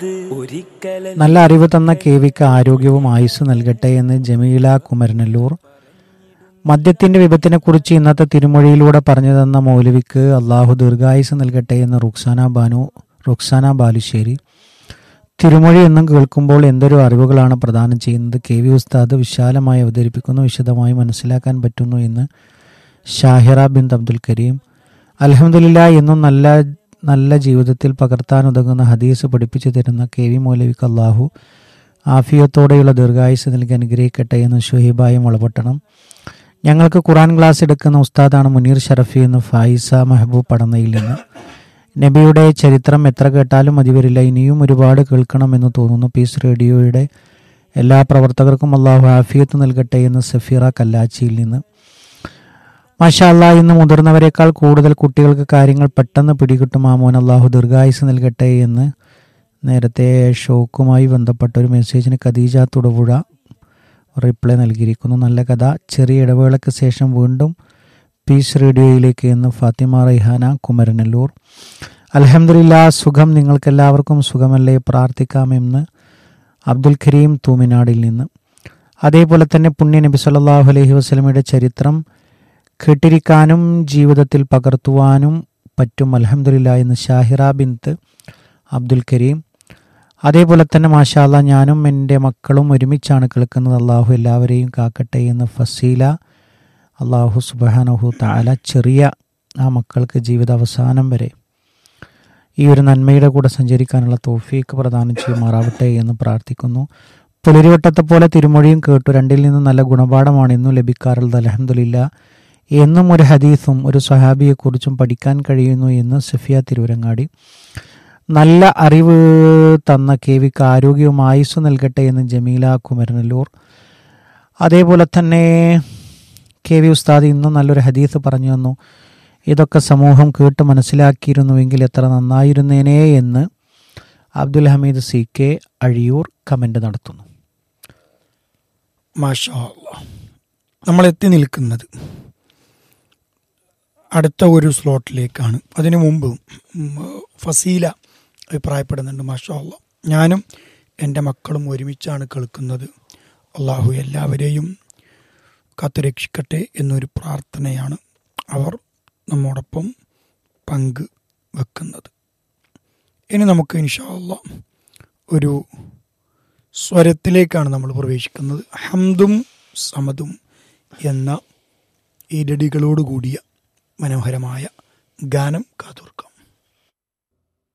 നല്ല അറിവ് തന്ന കേവിക്ക് ആരോഗ്യവും ആയുസ് നൽകട്ടെ എന്ന് ജമീല കുമരനല്ലൂർ മദ്യത്തിന്റെ വിപത്തിനെക്കുറിച്ച് ഇന്നത്തെ തിരുമൊഴിയിലൂടെ പറഞ്ഞു തന്ന മൗലവിക്ക് അള്ളാഹു ദീർഘായുസ് നൽകട്ടെ എന്ന് റുക്സാന ബാനു റുക്സാന ബാലുശ്ശേരി തിരുമൊഴി എന്നും കേൾക്കുമ്പോൾ എന്തൊരു അറിവുകളാണ് പ്രദാനം ചെയ്യുന്നത് കെ വി ഉസ്താദ് വിശാലമായി അവതരിപ്പിക്കുന്നു വിശദമായി മനസ്സിലാക്കാൻ പറ്റുന്നു എന്ന് ഷാഹിറ ബിൻ അബ്ദുൽ കരീം അലഹമുല്ല എന്നും നല്ല നല്ല ജീവിതത്തിൽ പകർത്താൻ ഉതകുന്ന ഹദീസ് പഠിപ്പിച്ചു തരുന്ന കെ വി മൗലവിക്ക് അള്ളാഹു ആഫിയത്തോടെയുള്ള ദീർഘായുസ് നൽകി അനുഗ്രഹിക്കട്ടെ എന്ന് ഷുഹീബായി മുളപൊട്ടണം ഞങ്ങൾക്ക് ഖുറാൻ ക്ലാസ് എടുക്കുന്ന ഉസ്താദാണ് മുനീർ ഷറഫി എന്ന് ഫായിസ മെഹബൂബ് പടന്നയിൽ നിന്ന് നബിയുടെ ചരിത്രം എത്ര കേട്ടാലും മതി വരില്ല ഇനിയും ഒരുപാട് കേൾക്കണമെന്ന് തോന്നുന്നു പീസ് റേഡിയോയുടെ എല്ലാ പ്രവർത്തകർക്കും അള്ളാഹു ആഫിയത്ത് നൽകട്ടെ എന്ന് സഫീറ കല്ലാച്ചിയിൽ നിന്ന് മാഷാല്ല ഇന്ന് മുതിർന്നവരെക്കാൾ കൂടുതൽ കുട്ടികൾക്ക് കാര്യങ്ങൾ പെട്ടെന്ന് പിടികിട്ടും മാമോൻ അള്ളാഹു ദീർഘായുസ് നൽകട്ടെ എന്ന് നേരത്തെ ഷോക്കുമായി ബന്ധപ്പെട്ട ഒരു മെസ്സേജിന് ഖദീജ തുടപുഴ റിപ്ലൈ നൽകിയിരിക്കുന്നു നല്ല കഥ ചെറിയ ഇടവേളയ്ക്ക് ശേഷം വീണ്ടും പീസ് റേഡിയോയിലേക്ക് എന്ന് ഫാത്തിമ റൈഹാന കുമരനല്ലൂർ അലഹമില്ല സുഖം നിങ്ങൾക്കെല്ലാവർക്കും സുഖമല്ലേ പ്രാർത്ഥിക്കാമെന്ന് അബ്ദുൽ ഖരീം തൂമിനാടിൽ നിന്ന് അതേപോലെ തന്നെ പുണ്യ നബി സല്ലാഹു അലൈഹി വസ്ലമയുടെ ചരിത്രം കേട്ടിരിക്കാനും ജീവിതത്തിൽ പകർത്തുവാനും പറ്റും അലഹമില്ല എന്ന് ഷാഹിറ ബിന്ത് അബ്ദുൽ കരീം അതേപോലെ തന്നെ മാഷാല്ല ഞാനും എൻ്റെ മക്കളും ഒരുമിച്ചാണ് കേൾക്കുന്നത് അള്ളാഹു എല്ലാവരെയും കാക്കട്ടെ എന്ന് ഫസീല അള്ളാഹു സുബാനഹു താല ചെറിയ ആ മക്കൾക്ക് ജീവിതാവസാനം വരെ ഈ ഒരു നന്മയുടെ കൂടെ സഞ്ചരിക്കാനുള്ള തോഫീക്ക് പ്രദാനം ചെയ്യുമാറാവട്ടെ എന്ന് പ്രാർത്ഥിക്കുന്നു പുലരിവട്ടത്തെ പോലെ തിരുമൊഴിയും കേട്ടു രണ്ടിൽ നിന്ന് നല്ല ഗുണപാഠമാണ് ഇന്നും ലഭിക്കാറുള്ളത് അലഹമില്ല എന്നും ഒരു ഹദീസും ഒരു സ്വഹാബിയെക്കുറിച്ചും പഠിക്കാൻ കഴിയുന്നു എന്ന് സഫിയ തിരുവരങ്ങാടി നല്ല അറിവ് തന്ന കെ വിക്ക് ആരോഗ്യവും ആയുസ് നൽകട്ടെ എന്ന് ജമീല കുമരനല്ലൂർ അതേപോലെ തന്നെ കെ വി ഉസ്താദ് ഇന്നും നല്ലൊരു ഹദീസ് പറഞ്ഞു തന്നു ഇതൊക്കെ സമൂഹം കേട്ട് മനസ്സിലാക്കിയിരുന്നുവെങ്കിൽ എത്ര നന്നായിരുന്നേനേ എന്ന് Abdul Hameed C K Azhiyur comment നടത്തുന്നു മാഷാ അല്ലാ. നമ്മൾ എത്തി നിൽക്കുന്നത് അടുത്ത ഒരു സ്ലോട്ടിലേക്കാണ് അതിനു മുമ്പ് ഉം, ഫസീല അഭിപ്രായപ്പെടുന്നുണ്ട് മാഷാ അല്ലാ. ഞാനും എൻ്റെ മക്കളും ഒരുമിച്ചാണ് കേൾക്കുന്നത് അള്ളാഹു എല്ലാവരെയും കാത്തുരക്ഷിക്കട്ടെ എന്നൊരു പ്രാർത്ഥനയാണ് അവർ നമ്മോടൊപ്പം പങ്ക് വെക്കുന്നത് ഇനി നമുക്ക് ഇൻഷാ അല്ലാ ഒരു സ്വരത്തിലേക്കാണ് നമ്മൾ പ്രവേശിക്കുന്നത് ഹംദും സമതും എന്ന ഇരടികളോടുകൂടിയ മനോഹരമായ ഗാനം കാതോർക്കാം